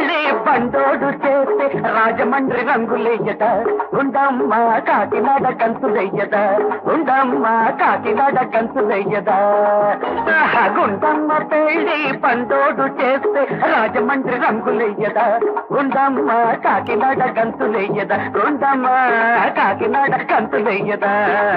పెళ్ళి బండోడు చేస్తే రాజమండ్రి రంగులేయట ఉండమ్మ కాకినాడ కంచులయ్యద ఉండమ్మ కాకినాడ కంచులయ్యద ఆహా, గుండమ్మ పెళ్ళి బండోడు చేస్తే రాజమండ్రి రంగులయ్యద ఉండమ్మ కాకినాడ కంచులయ్యద ఉండమ్మ కాకినాడ కంచులయ్యదా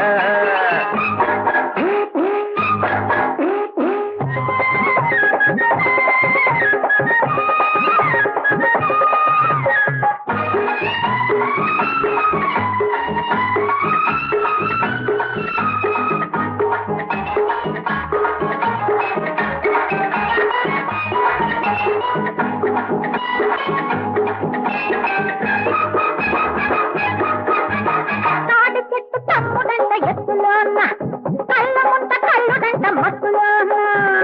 తాడి చెట్టు తమ్ముడంట ఎత్తులోన కళ్ళ ముంత కళ్ళుడంట మత్తులోన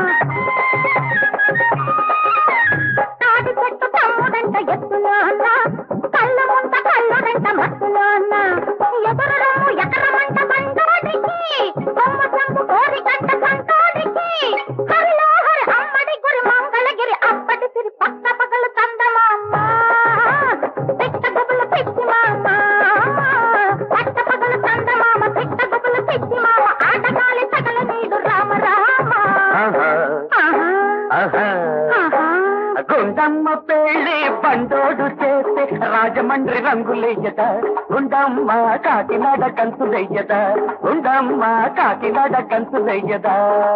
తాడి చెట్టు తమ్ముడంట ఎత్తులోన కళ్ళ ముంత కళ్ళుడంట మత్తులోన ఎదురుడము ఎకరమంట బండోడికి కొమ్మ సంపు కోరికంట సంతోడికి హరిలో హరి అమ్మడి గురి మంగళగిరి అప్పటి సిరి పక్క పగలు చందమామ పిట్ట గుబులు పిచ్చి మామ పట్ట పగలు చందమామ పిట్ట గుబులు పిచ్చి మామ ఆటగాలి సగల నీడు రామ రామ ఆహా, ఆహా, ఆహా. ఆహా. గుండమ్మ పెళ్ళి బండోడు చేస్తే రాజమండ్రి రంగులెయ్యట గుండమ్మ కాకినాడ కంచులెయ్యద గుండమ్మ కాకినాడ కంచులెయ్యదా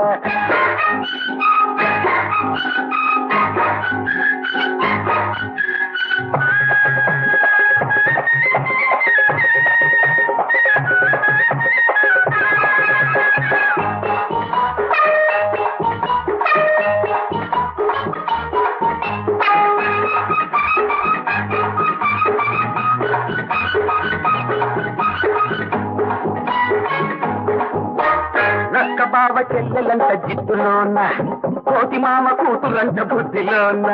నక్క బావ చెల్లెలంట జిత్తులోన కోటి మామ కూతురంట బుద్ధిలోన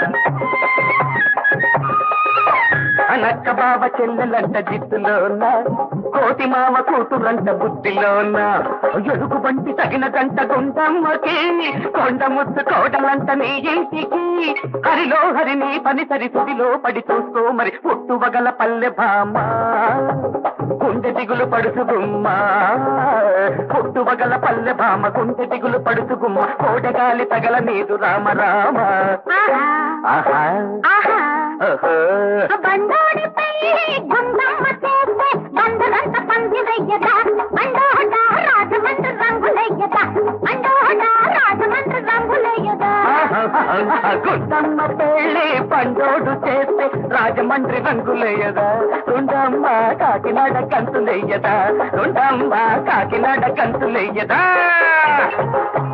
నక్క బావ చెల్లెలంట జిత్తులోన కోటి మామ కూతురంట బుద్ధిలోన ఎరుగు బంటి తగిన గంట గుండమ్మకి కొండ ముద్దు కోడలంట నీ ఇంటికి హరిలో హరిని పని సరి సుడిలో పడి చూస్తూ మరి పుట్టువగల పల్లె భామ గుండె దిగులు పడుసు గుమ్మ పుట్టువగల పల్లె భామ గుండె దిగులు పడుసు గుమ్మ కోడగాలి తగల నీదు రామ రామ ఆహా, ఆహా ఆహా. ఓహో. బండోడిపై గుండమ్మ చేస్తే బండలంత పందిరయ్యదా బండోట రాజమండ్రి రంగులయ్యదా బండోట రాజమండ్రి రంగులయ్యదా గుండమ్మ పెళ్ళి పండోడు చేస్తే రాజమండ్రి రంగులేయదా గుండమ్మ కాకినాడ కంతులెయ్యదా గుండమ్మ కాకినాడ కంతులెయ్యదా